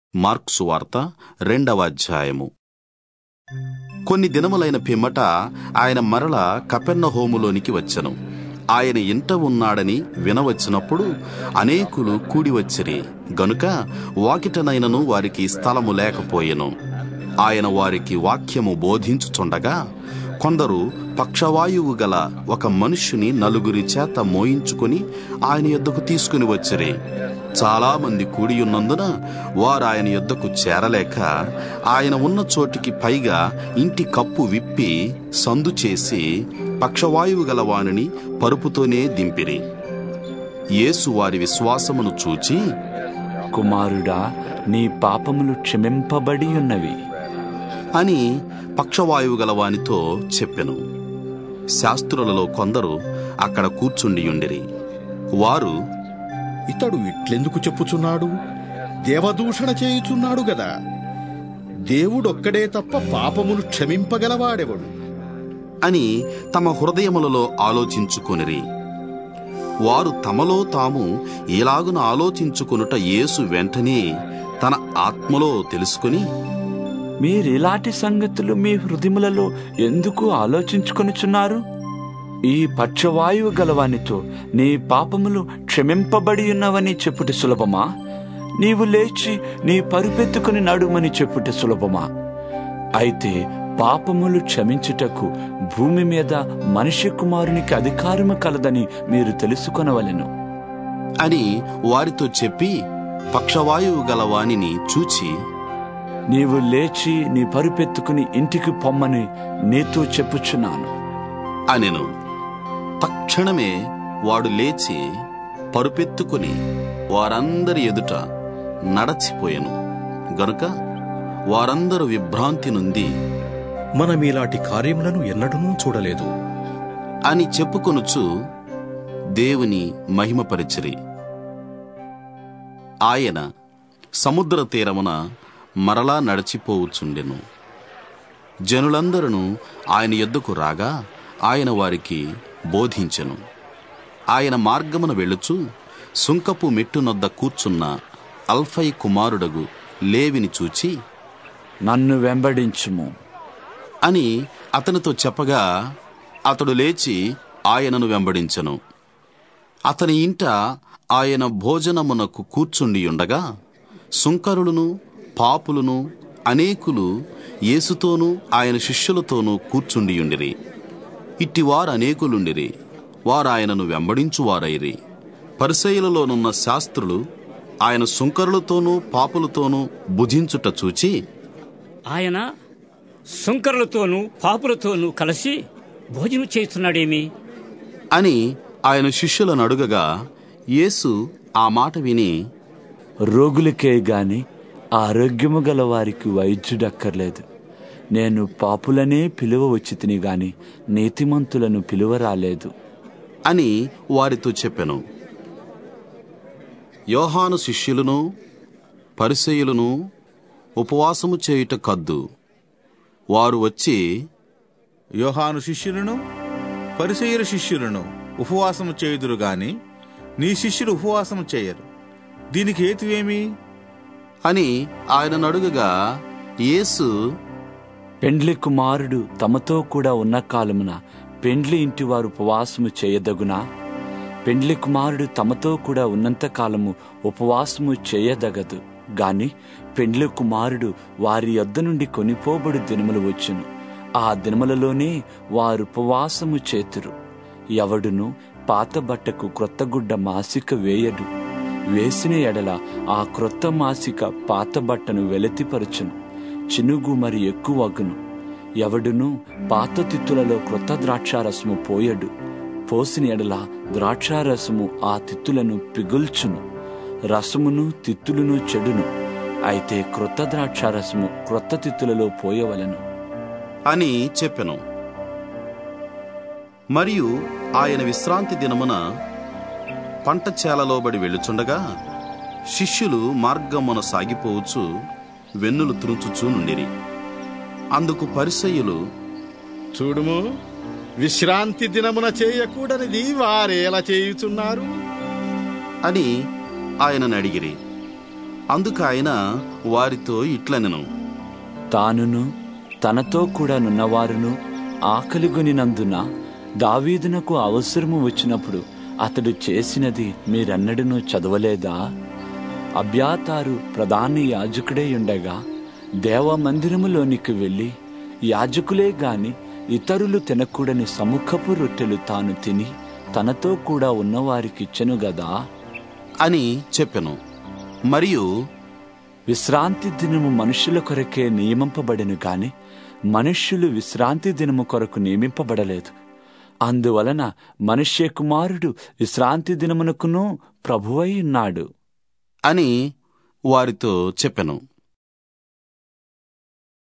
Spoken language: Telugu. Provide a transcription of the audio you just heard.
మార్క్సు వార్త రెండవ అధ్యాయము కొన్ని దినములైన పిమ్మట ఆయన మరల కపెన్న హోములోనికి వచ్చెను ఆయన ఇంట ఉన్నాడని వినవచ్చినప్పుడు అనేకులు కూడి వచ్చిరి గనుక వాకిటనైనను వారికి స్థలము లేకపోయెను ఆయన వారికి వాక్యము బోధించుచుండగా కొందరు పక్షవాయువు గల ఒక మనుష్యుని నలుగురి చేత మోయించుకొని ఆయన యొద్దకు తీసుకుని వచ్చిరి చాలా మంది కూడి ఉన్నందున వారు ఆయన యొద్దకు చేరలేక ఆయన ఉన్న చోటికి పైగా ఇంటి కప్పు విప్పి సందు చేసి పక్షవాయువు గల వానిని పరుపుతోనే దింపిరి యేసు వారి విశ్వాసమును చూచి కుమారుడా నీ పాపములు క్షమింపబడి ఉన్నవి అని పక్షవాయువు గల వానితో చెప్పెను శాస్త్రులలో కొందరు అక్కడ కూర్చుండి ఉండిరి వారు ఇతడు ఇట్లెందుకు చెప్పుచున్నాడు దేవదూషణ చేయుచున్నాడు గదా దేవుడొక్కడే తప్ప పాపమును క్షమింపగలవాడెవడు అని తమ హృదయములలో ఆలోచించుకొనిరి వారు తమలో తాము ఇలాగున ఆలోచించుకొనుట యేసు వెంటనే తన ఆత్మలో తెలుసుకుని మీరిలాంటి సంగతులు మీ హృదయములలో ఎందుకు ఆలోచించుకొనుచున్నారు ఈ పక్షవాయువు గలవానితో నీ పాపములు క్షమింపబడి ఉన్నవని చెప్పుట సులభమా నీవు లేచి నీ పరుపెత్తుకుని నడుమని చెప్పుట సులభమా అయితే పాపములు క్షమించుటకు భూమి మీద మనిషి కుమారునికి అధికారము కలదని మీరు తెలుసుకొనవలెను అని వారితో చెప్పి పక్షవాయువు గల వానిని చూచి నీవు లేచి నీ పరుపెత్తుకుని ఇంటికి పొమ్మని నీతో చెప్పుచున్నాను అనెను తక్షణమే వాడు లేచి పరుపెత్తుకుని వారందరి ఎదుట నడచిపోయెను గనుక వారందరూ విభ్రాంతి నుండి మనమీలాంటి కార్యములను ఎన్నడూ చూడలేదు అని చెప్పుకొనుచు దేవుని మహిమపరిచిరి ఆయన సముద్ర తీరమున మరలా నడిచిపోవుచుండెను జనులందరూ ఆయన యొద్దకు రాగా ఆయన వారికి బోధించెను ఆయన మార్గమున వెళ్ళుచు సుంకపు మెట్టునొద్ద కూర్చున్న అల్ఫై కుమారుడగు లేవిని చూచి నన్ను వెంబడించుము అని అతనితో చెప్పగా అతడు లేచి ఆయనను వెంబడించెను అతని ఇంట ఆయన భోజనమునకు కూర్చుండి ఉండగా సుంకరులను పాపులను అనేకులు యేసుతోనూ ఆయన శిష్యులతోనూ కూర్చుండియుండిరి ఇట్టివారు అనేకులుండిరి వారు ఆయనను వెంబడించువారైరి పరిసయులలోనున్న శాస్త్రులు ఆయన సుంకరులతోనూ పాపులతోనూ భుజించుట చూచి ఆయన సుంకరులతోనూ పాపులతోనూ కలిసి భోజనం చేస్తున్నాడేమి అని ఆయన శిష్యులను అడుగగా యేసు ఆ మాట విని రోగులకే గాని ఆరోగ్యము గల వారికి వైద్యుడక్కర్లేదు నేను పాపులనే పిలువ వచ్చి తిని గాని నీతిమంతులను పిలువ రాలేదు అని వారితో చెప్పెను యోహాను శిష్యులను పరిసయులను ఉపవాసము చేయుట కద్దు వారు వచ్చి యోహాను శిష్యులను పరిసయ్యుల శిష్యులను ఉపవాసము చేయుదురు గాని నీ శిష్యులు ఉపవాసము చేయరు దీనికి హేతువేమి అని ఆయన అడుగగా యేసు పెండ్లి కుమారుడు తమతో కూడా ఉన్న కాలమున పెండ్లి ఇంటి వారు ఉపవాసము చేయదగునా పెండ్లి కుమారుడు తమతో కూడా ఉన్నంత కాలము ఉపవాసము చేయదగదు గాని పెండ్లి కుమారుడు వారి యొద్ద నుండి కొనిపోబడు దినములు వచ్చును ఆ దినములలోనే వారు ఉపవాసము చేతురు ఎవడును పాత బట్టకు క్రొత్త గుడ్డ మాసిక వేయడు వేసిన ఎడల ఆ క్రొత్త మాసిక పాత బట్టను వెలతిపరచును చినుగు మరి ఎక్కువగును ఎవడును పాత తిత్తులలో క్రొత్త ద్రాక్షారసము పోయడు పోసిన ఎడల ద్రాక్షారసము ఆ తిత్తులను పిగుల్చును రసమును తిత్తులను చెడును అయితే క్రొత్త ద్రాక్షారసము క్రొత్త తిత్తులలో పోయవలెను అని చెప్పెను మరియు ఆయన విశ్రాంతి దినమున పంట చేలలోబడి వెళ్ళుచుండగా శిష్యులు మార్గమున సాగిపోవచ్చు వెన్నులు త్రుంచుచూ నుండిరి అందుకు పరిసయ్యులు చూడుము విశ్రాంతి దినమున చేయకూడనిది వారేలా చేయుచున్నారు అని ఆయనను అడిగిరి అందుకు ఆయన వారితో ఇట్లనెను తానును తనతో కూడా నున్నవారును ఆకలిగొనినందున దావీదునకు అవసరము వచ్చినప్పుడు అతడు చేసినది మీరెన్నడూ చదవలేదా అబ్యాతారు ప్రధాన యాజకుడే ఉండగా దేవమందిరములోనికి వెళ్ళి యాజకులే గాని ఇతరులు తినకూడని సముఖపు రొట్టెలు తాను తిని తనతో కూడా ఉన్నవారికిచ్చెను గదా అని చెప్పెను మరియు విశ్రాంతి దినము మనుషుల కొరకే నియమింపబడెను గాని మనుష్యులు విశ్రాంతి దినము కొరకు నియమింపబడలేదు అందువలన మనుష్య కుమారుడు విశ్రాంతి దినమునకును ప్రభువై ఉన్నాడు అని వారితో చెప్పెను